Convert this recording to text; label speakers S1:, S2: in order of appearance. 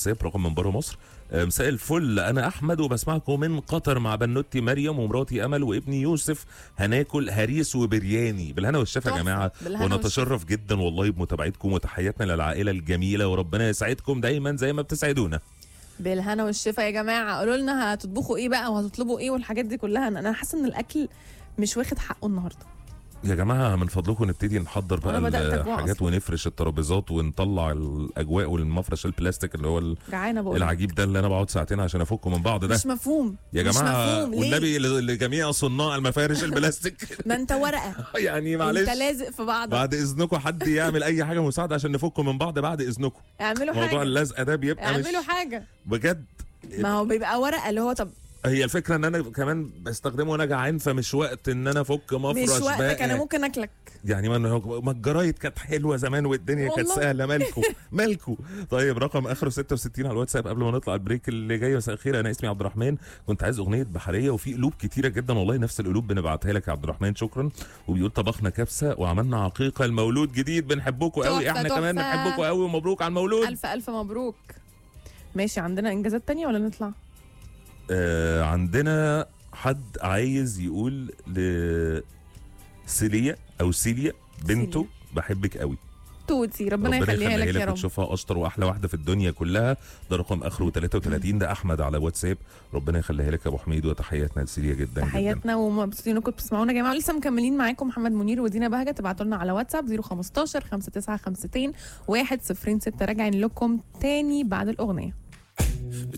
S1: الواتساب رقم من بره مصر آه، مساء الفل انا احمد وبسمعكم من قطر مع بنوتي مريم ومراتي امل وابني يوسف هناكل هريس وبرياني بالهنا والشفا يا
S2: تحفة.
S1: جماعه
S2: بالهنا
S1: ونتشرف جدا والله بمتابعتكم وتحياتنا للعائله الجميله وربنا يسعدكم دايما زي ما بتسعدونا
S2: بالهنا والشفا يا جماعه قولوا لنا هتطبخوا ايه بقى وهتطلبوا ايه والحاجات دي كلها انا حاسه ان الاكل مش واخد حقه النهارده
S1: يا جماعه من فضلكم نبتدي نحضر بقى
S2: أنا بدأت أجوع
S1: الحاجات
S2: أصلاً.
S1: ونفرش الترابيزات ونطلع الاجواء والمفرش البلاستيك اللي هو
S2: جعانه بقول
S1: العجيب ده اللي انا بقعد ساعتين عشان افكه من بعض ده
S2: مش مفهوم
S1: يا
S2: مش
S1: جماعه
S2: مفهوم. ليه؟
S1: والنبي ل- لجميع صناع المفارش البلاستيك
S2: ما انت ورقه
S1: يعني معلش
S2: انت لازق في بعضك
S1: بعد اذنكم حد يعمل اي حاجه مساعده عشان نفكه من بعض بعد اذنكم
S2: اعملوا
S1: موضوع
S2: حاجه
S1: اللزقه ده بيبقى مش
S2: اعملوا حاجه
S1: بجد
S2: ما هو بيبقى ورقه اللي هو طب
S1: هي الفكره ان انا كمان بستخدمه وانا جعان فمش وقت ان انا افك مفرش
S2: مش وقتك
S1: بقى.
S2: انا ممكن اكلك
S1: يعني ما هو- ما الجرايد كانت حلوه زمان والدنيا كانت
S2: والله.
S1: سهله مالكو مالكو طيب رقم اخره 66 على الواتساب قبل ما نطلع البريك اللي جاي مساء الخير انا اسمي عبد الرحمن كنت عايز اغنيه بحريه وفي قلوب كتيره جدا والله نفس القلوب بنبعتها لك يا عبد الرحمن شكرا وبيقول طبخنا كبسه وعملنا عقيقه المولود جديد بنحبكم قوي
S2: تحفة،
S1: احنا كمان
S2: تحفة.
S1: بنحبكم قوي ومبروك على المولود
S2: الف الف مبروك ماشي عندنا انجازات تانية ولا نطلع
S1: آه عندنا حد عايز يقول لسيليا او سيليا بنته
S2: سيليا.
S1: بحبك قوي
S2: توتي ربنا, يخليها لك يا رب
S1: وتشوفها اشطر واحلى واحده في الدنيا كلها ده رقم اخره 33 ده احمد على واتساب ربنا يخليها لك يا ابو حميد وتحياتنا لسيليا جدا جدا
S2: تحياتنا ومبسوطين انكم بتسمعونا يا جماعه لسه مكملين معاكم محمد منير ودينا بهجه تبعتوا لنا على واتساب 015 5952 106 راجعين لكم تاني بعد الاغنيه